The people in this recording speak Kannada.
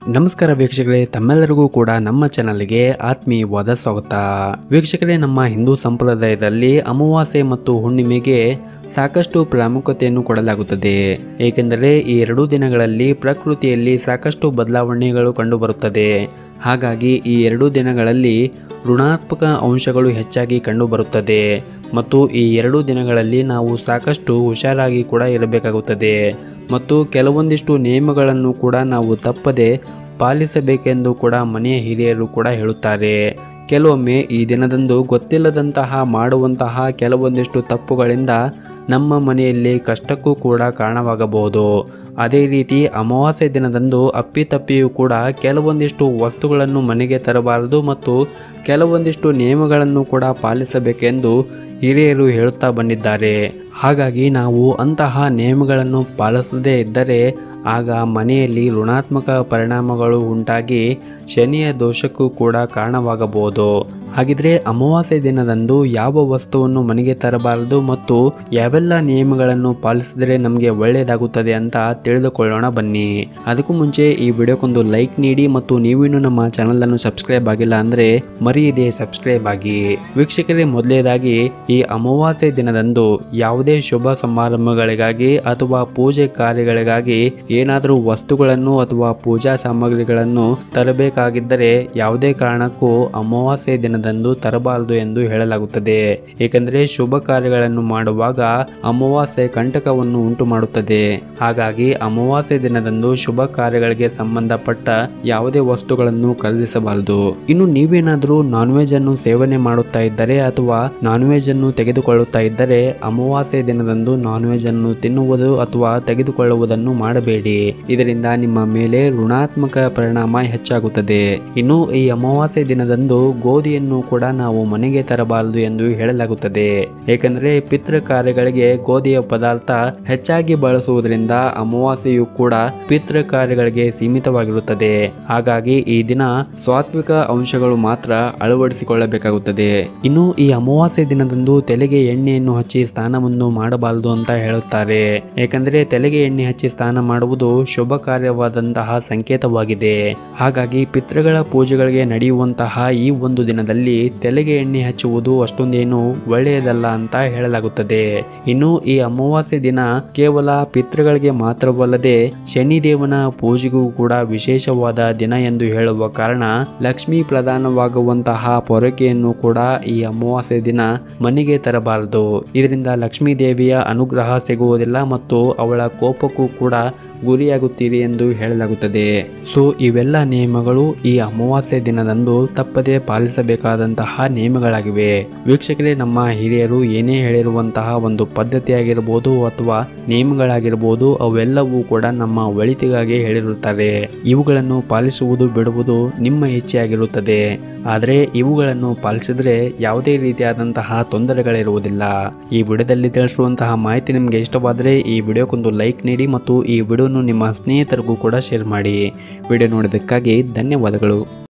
ನಮಸ್ಕಾರ ವೀಕ್ಷಕರೇ ತಮ್ಮೆಲ್ಲರಿಗೂ ಕೂಡ ನಮ್ಮ ಚಾನಲ್ಗೆ ಆತ್ಮೀಯವಾದ ಸ್ವಾಗತ ವೀಕ್ಷಕರೇ ನಮ್ಮ ಹಿಂದೂ ಸಂಪ್ರದಾಯದಲ್ಲಿ ಅಮಾವಾಸ್ಯೆ ಮತ್ತು ಹುಣ್ಣಿಮೆಗೆ ಸಾಕಷ್ಟು ಪ್ರಾಮುಖ್ಯತೆಯನ್ನು ಕೊಡಲಾಗುತ್ತದೆ ಏಕೆಂದರೆ ಈ ಎರಡೂ ದಿನಗಳಲ್ಲಿ ಪ್ರಕೃತಿಯಲ್ಲಿ ಸಾಕಷ್ಟು ಬದಲಾವಣೆಗಳು ಕಂಡುಬರುತ್ತದೆ ಹಾಗಾಗಿ ಈ ಎರಡೂ ದಿನಗಳಲ್ಲಿ ಋಣಾತ್ಮಕ ಅಂಶಗಳು ಹೆಚ್ಚಾಗಿ ಕಂಡುಬರುತ್ತದೆ ಮತ್ತು ಈ ಎರಡೂ ದಿನಗಳಲ್ಲಿ ನಾವು ಸಾಕಷ್ಟು ಹುಷಾರಾಗಿ ಕೂಡ ಇರಬೇಕಾಗುತ್ತದೆ ಮತ್ತು ಕೆಲವೊಂದಿಷ್ಟು ನಿಯಮಗಳನ್ನು ಕೂಡ ನಾವು ತಪ್ಪದೆ ಪಾಲಿಸಬೇಕೆಂದು ಕೂಡ ಮನೆಯ ಹಿರಿಯರು ಕೂಡ ಹೇಳುತ್ತಾರೆ ಕೆಲವೊಮ್ಮೆ ಈ ದಿನದಂದು ಗೊತ್ತಿಲ್ಲದಂತಹ ಮಾಡುವಂತಹ ಕೆಲವೊಂದಿಷ್ಟು ತಪ್ಪುಗಳಿಂದ ನಮ್ಮ ಮನೆಯಲ್ಲಿ ಕಷ್ಟಕ್ಕೂ ಕೂಡ ಕಾರಣವಾಗಬಹುದು ಅದೇ ರೀತಿ ಅಮಾವಾಸ್ಯೆ ದಿನದಂದು ಅಪ್ಪಿತಪ್ಪಿಯೂ ಕೂಡ ಕೆಲವೊಂದಿಷ್ಟು ವಸ್ತುಗಳನ್ನು ಮನೆಗೆ ತರಬಾರದು ಮತ್ತು ಕೆಲವೊಂದಿಷ್ಟು ನಿಯಮಗಳನ್ನು ಕೂಡ ಪಾಲಿಸಬೇಕೆಂದು ಹಿರಿಯರು ಹೇಳುತ್ತಾ ಬಂದಿದ್ದಾರೆ ಹಾಗಾಗಿ ನಾವು ಅಂತಹ ನಿಯಮಗಳನ್ನು ಪಾಲಿಸದೇ ಇದ್ದರೆ ಆಗ ಮನೆಯಲ್ಲಿ ಋಣಾತ್ಮಕ ಪರಿಣಾಮಗಳು ಉಂಟಾಗಿ ಶನಿಯ ದೋಷಕ್ಕೂ ಕೂಡ ಕಾರಣವಾಗಬಹುದು ಹಾಗಿದ್ರೆ ಅಮಾವಾಸ್ಯೆ ದಿನದಂದು ಯಾವ ವಸ್ತುವನ್ನು ಮನೆಗೆ ತರಬಾರದು ಮತ್ತು ಯಾವೆಲ್ಲ ನಿಯಮಗಳನ್ನು ಪಾಲಿಸಿದರೆ ನಮಗೆ ಒಳ್ಳೆಯದಾಗುತ್ತದೆ ಅಂತ ತಿಳಿದುಕೊಳ್ಳೋಣ ಬನ್ನಿ ಅದಕ್ಕೂ ಮುಂಚೆ ಈ ವಿಡಿಯೋಕ್ಕೊಂದು ಲೈಕ್ ನೀಡಿ ಮತ್ತು ನೀವಿನ್ನೂ ನಮ್ಮ ಚಾನಲ್ ಅನ್ನು ಸಬ್ಸ್ಕ್ರೈಬ್ ಆಗಿಲ್ಲ ಅಂದ್ರೆ ಮರೆಯದೆ ಸಬ್ಸ್ಕ್ರೈಬ್ ಆಗಿ ವೀಕ್ಷಕರೇ ಮೊದಲನೇದಾಗಿ ಈ ಅಮಾವಾಸ್ಯೆ ದಿನದಂದು ಯಾವುದೇ ಶುಭ ಸಮಾರಂಭಗಳಿಗಾಗಿ ಅಥವಾ ಪೂಜೆ ಕಾರ್ಯಗಳಿಗಾಗಿ ಏನಾದರೂ ವಸ್ತುಗಳನ್ನು ಅಥವಾ ಪೂಜಾ ಸಾಮಗ್ರಿಗಳನ್ನು ತರಬೇಕಾಗಿದ್ದರೆ ಯಾವುದೇ ಕಾರಣಕ್ಕೂ ಅಮಾವಾಸ್ಯೆ ದಿನದಂದು ತರಬಾರದು ಎಂದು ಹೇಳಲಾಗುತ್ತದೆ ಏಕೆಂದರೆ ಶುಭ ಕಾರ್ಯಗಳನ್ನು ಮಾಡುವಾಗ ಅಮಾವಾಸ್ಯೆ ಕಂಟಕವನ್ನು ಉಂಟು ಮಾಡುತ್ತದೆ ಹಾಗಾಗಿ ಅಮಾವಾಸ್ಯೆ ದಿನದಂದು ಶುಭ ಕಾರ್ಯಗಳಿಗೆ ಸಂಬಂಧಪಟ್ಟ ಯಾವುದೇ ವಸ್ತುಗಳನ್ನು ಖರೀದಿಸಬಾರದು ಇನ್ನು ನೀವೇನಾದರೂ ನಾನ್ ವೆಜ್ ಅನ್ನು ಸೇವನೆ ಮಾಡುತ್ತಾ ಇದ್ದರೆ ಅಥವಾ ನಾನ್ ವೆಜ್ ಅನ್ನು ತೆಗೆದುಕೊಳ್ಳುತ್ತಾ ಇದ್ದರೆ ಅಮಾವಾಸ್ಯೆ ದಿನದಂದು ನಾನ್ ವೆಜ್ ಅನ್ನು ತಿನ್ನುವುದು ಅಥವಾ ತೆಗೆದುಕೊಳ್ಳುವುದನ್ನು ಮಾಡಬೇಡಿ ಇದರಿಂದ ನಿಮ್ಮ ಮೇಲೆ ಋಣಾತ್ಮಕ ಪರಿಣಾಮ ಹೆಚ್ಚಾಗುತ್ತದೆ ಇನ್ನು ಈ ಅಮಾವಾಸ್ಯೆ ದಿನದಂದು ಗೋಧಿಯನ್ನು ಕೂಡ ನಾವು ಮನೆಗೆ ತರಬಾರದು ಎಂದು ಹೇಳಲಾಗುತ್ತದೆ ಏಕೆಂದರೆ ಪಿತೃ ಕಾರ್ಯಗಳಿಗೆ ಗೋಧಿಯ ಪದಾರ್ಥ ಹೆಚ್ಚಾಗಿ ಬಳಸುವುದರಿಂದ ಅಮಾವಾಸ್ಯೆಯು ಕೂಡ ಪಿತೃ ಕಾರ್ಯಗಳಿಗೆ ಸೀಮಿತವಾಗಿರುತ್ತದೆ ಹಾಗಾಗಿ ಈ ದಿನ ಸಾತ್ವಿಕ ಅಂಶಗಳು ಮಾತ್ರ ಅಳವಡಿಸಿಕೊಳ್ಳಬೇಕಾಗುತ್ತದೆ ಇನ್ನು ಈ ಅಮಾವಾಸ್ಯೆ ದಿನದಂದು ತಲೆಗೆ ಎಣ್ಣೆಯನ್ನು ಹಚ್ಚಿ ಸ್ನಾನವನ್ನು ಮಾಡಬಾರದು ಅಂತ ಹೇಳುತ್ತಾರೆ ಏಕೆಂದರೆ ತಲೆಗೆ ಎಣ್ಣೆ ಹಚ್ಚಿ ಸ್ನಾನ ಮಾಡುವುದು ಶುಭ ಕಾರ್ಯವಾದಂತಹ ಸಂಕೇತವಾಗಿದೆ ಹಾಗಾಗಿ ಪಿತೃಗಳ ಪೂಜೆಗಳಿಗೆ ನಡೆಯುವಂತಹ ಈ ಒಂದು ದಿನದಲ್ಲಿ ತಲೆಗೆ ಎಣ್ಣೆ ಹಚ್ಚುವುದು ಅಷ್ಟೊಂದೇನು ಒಳ್ಳೆಯದಲ್ಲ ಅಂತ ಹೇಳಲಾಗುತ್ತದೆ ಇನ್ನು ಈ ಅಮಾವಾಸ್ಯೆ ದಿನ ಕೇವಲ ಪಿತೃಗಳಿಗೆ ಮಾತ್ರವಲ್ಲದೆ ಶನಿದೇವನ ಪೂಜೆಗೂ ಕೂಡ ವಿಶೇಷವಾದ ದಿನ ಎಂದು ಹೇಳುವ ಕಾರಣ ಲಕ್ಷ್ಮೀ ಪ್ರಧಾನವಾಗುವಂತಹ ಪೊರಕೆಯನ್ನು ಕೂಡ ಈ ಅಮಾವಾಸ್ಯೆ ದಿನ ಮನೆಗೆ ತರಬಾರದು ಇದರಿಂದ ಲಕ್ಷ್ಮೀ ದೇವಿಯ ಅನುಗ್ರಹ ಸಿಗುವುದಿಲ್ಲ ಮತ್ತು ಅವಳ ಕೋಪಕ್ಕೂ ಕೂಡ ಗುರಿಯಾಗುತ್ತೀರಿ ಎಂದು ಹೇಳಲಾಗುತ್ತದೆ ಸೊ ಇವೆಲ್ಲ ನಿಯಮಗಳು ಈ ಅಮಾವಾಸ್ಯೆ ದಿನದಂದು ತಪ್ಪದೆ ಪಾಲಿಸಬೇಕಾದಂತಹ ನಿಯಮಗಳಾಗಿವೆ ವೀಕ್ಷಕರೇ ನಮ್ಮ ಹಿರಿಯರು ಏನೇ ಹೇಳಿರುವಂತಹ ಒಂದು ಪದ್ಧತಿಯಾಗಿರ್ಬೋದು ಅಥವಾ ನಿಯಮಗಳಾಗಿರ್ಬೋದು ಅವೆಲ್ಲವೂ ಕೂಡ ನಮ್ಮ ಒಳಿತಿಗಾಗಿ ಹೇಳಿರುತ್ತಾರೆ ಇವುಗಳನ್ನು ಪಾಲಿಸುವುದು ಬಿಡುವುದು ನಿಮ್ಮ ಇಚ್ಛೆಯಾಗಿರುತ್ತದೆ ಆದರೆ ಇವುಗಳನ್ನು ಪಾಲಿಸಿದ್ರೆ ಯಾವುದೇ ರೀತಿಯಾದಂತಹ ತೊಂದರೆಗಳಿರುವುದಿಲ್ಲ ಈ ವಿಡಿಯೋದಲ್ಲಿ ತಿಳಿಸುವಂತಹ ಮಾಹಿತಿ ನಿಮಗೆ ಇಷ್ಟವಾದರೆ ಈ ವಿಡಿಯೋಕ್ಕೊಂದು ಲೈಕ್ ನೀಡಿ ಮತ್ತು ಈ ವಿಡಿಯೋನು ನಿಮ್ಮ ಸ್ನೇಹಿತರಿಗೂ ಕೂಡ ಶೇರ್ ಮಾಡಿ ವಿಡಿಯೋ ನೋಡಿದ್ದಕ್ಕಾಗಿ ಧನ್ಯವಾದಗಳು